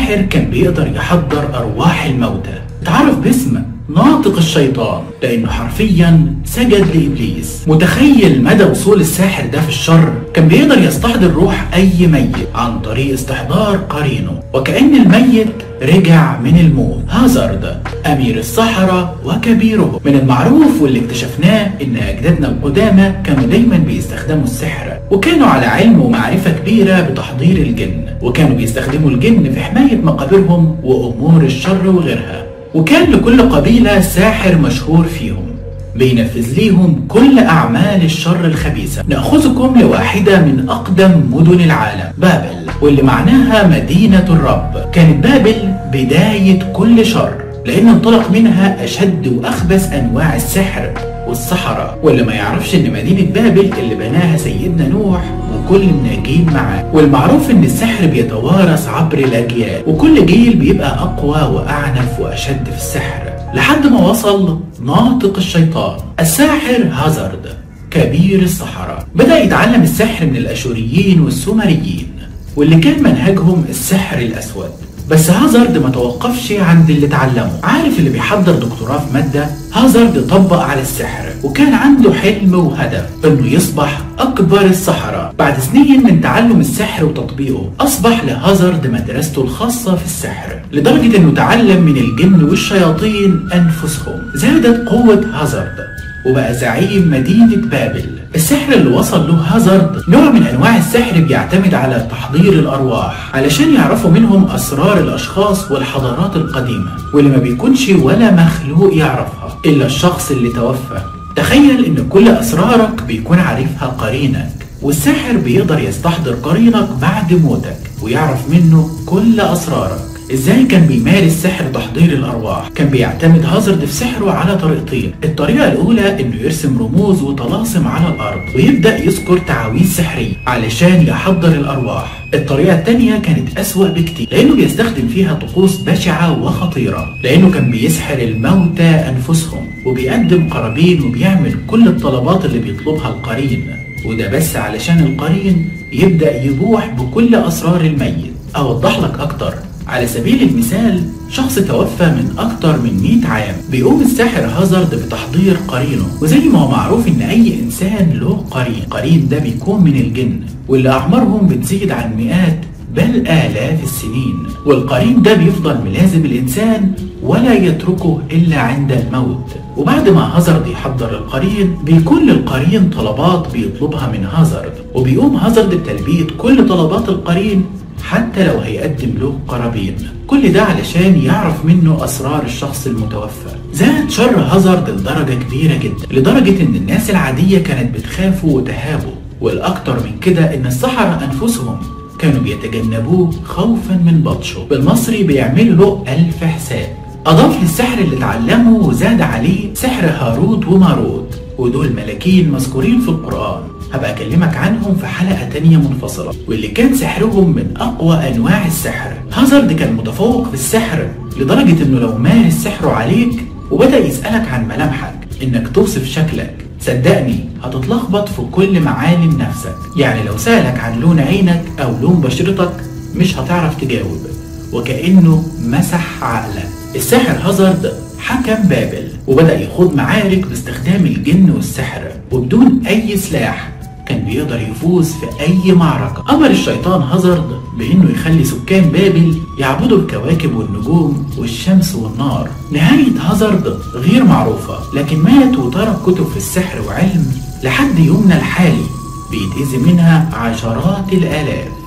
الساحر كان بيقدر يحضر أرواح الموتى اتعرف باسم ناطق الشيطان لأنه حرفيا سجد لإبليس متخيل مدى وصول الساحر ده في الشر كان بيقدر يستحضر روح أي ميت عن طريق استحضار قرينه وكأن الميت رجع من الموت هازارد أمير الصحراء وكبيرهم من المعروف واللي اكتشفناه إن أجدادنا القدامى كانوا دايما بيستخدموا السحر وكانوا على علم ومعرفة كبيرة بتحضير الجن وكانوا بيستخدموا الجن في حماية مقابرهم وأمور الشر وغيرها وكان لكل قبيلة ساحر مشهور فيهم بينفذ ليهم كل أعمال الشر الخبيثة نأخذكم لواحدة من أقدم مدن العالم بابل واللي معناها مدينة الرب كانت بابل بداية كل شر لأن انطلق منها أشد وأخبث أنواع السحر والسحرة واللي ما يعرفش ان مدينة بابل اللي بناها سيدنا نوح وكل الناجين معاه والمعروف ان السحر بيتوارث عبر الاجيال وكل جيل بيبقى اقوى واعنف واشد في السحر لحد ما وصل ناطق الشيطان الساحر هازارد كبير السحرة بدأ يتعلم السحر من الأشوريين والسومريين واللي كان منهجهم السحر الأسود بس هازارد ما توقفش عند اللي اتعلمه عارف اللي بيحضر دكتوراه في مادة هازارد طبق على السحر وكان عنده حلم وهدف انه يصبح اكبر السحرة بعد سنين من تعلم السحر وتطبيقه اصبح لهازارد مدرسته الخاصة في السحر لدرجة انه تعلم من الجن والشياطين انفسهم زادت قوة هازارد وبقى زعيم مدينة بابل السحر اللي وصل له هازارد نوع من انواع السحر بيعتمد على تحضير الارواح علشان يعرفوا منهم اسرار الاشخاص والحضارات القديمة واللي ما بيكونش ولا مخلوق يعرفها الا الشخص اللي توفى تخيل ان كل اسرارك بيكون عارفها قرينك والساحر بيقدر يستحضر قرينك بعد موتك ويعرف منه كل اسرارك ازاي كان بيمارس سحر تحضير الارواح كان بيعتمد هازارد في سحره على طريقتين الطريقه الاولى انه يرسم رموز وطلاسم على الارض ويبدا يذكر تعاويذ سحريه علشان يحضر الارواح الطريقه الثانيه كانت اسوا بكتير لانه بيستخدم فيها طقوس بشعه وخطيره لانه كان بيسحر الموتى انفسهم وبيقدم قرابين وبيعمل كل الطلبات اللي بيطلبها القرين وده بس علشان القرين يبدا يبوح بكل اسرار الميت اوضح لك اكتر على سبيل المثال شخص توفى من أكتر من 100 عام بيقوم الساحر هازارد بتحضير قرينه وزي ما هو معروف إن أي إنسان له قرين قرين ده بيكون من الجن واللي أعمارهم بتزيد عن مئات بل آلاف السنين والقرين ده بيفضل ملازم الإنسان ولا يتركه إلا عند الموت وبعد ما هازارد يحضر القرين بيكون للقرين طلبات بيطلبها من هازارد وبيقوم هازارد بتلبية كل طلبات القرين حتى لو هيقدم له قرابين كل ده علشان يعرف منه أسرار الشخص المتوفى زاد شر هازارد لدرجة كبيرة جدا لدرجة إن الناس العادية كانت بتخافه وتهابه والأكتر من كده إن السحرة أنفسهم كانوا بيتجنبوه خوفا من بطشه بالمصري بيعملوا له ألف حساب أضاف للسحر اللي اتعلمه وزاد عليه سحر هاروت وماروت ودول ملاكين مذكورين في القرآن هبقى أكلمك عنهم في حلقة تانية منفصلة واللي كان سحرهم من أقوى أنواع السحر هازارد كان متفوق في السحر لدرجة إنه لو مارس سحره عليك وبدأ يسألك عن ملامحك إنك توصف شكلك صدقني هتتلخبط في كل معالم نفسك يعني لو سألك عن لون عينك أو لون بشرتك مش هتعرف تجاوب وكأنه مسح عقلك الساحر هازارد حكم بابل وبدأ يخوض معارك باستخدام الجن والسحر وبدون أي سلاح كان بيقدر يفوز في أي معركة أمر الشيطان هازارد بإنه يخلي سكان بابل يعبدوا الكواكب والنجوم والشمس والنار نهاية هازارد غير معروفة لكن مات وترك كتب في السحر وعلم لحد يومنا الحالي بيتأذي منها عشرات الآلاف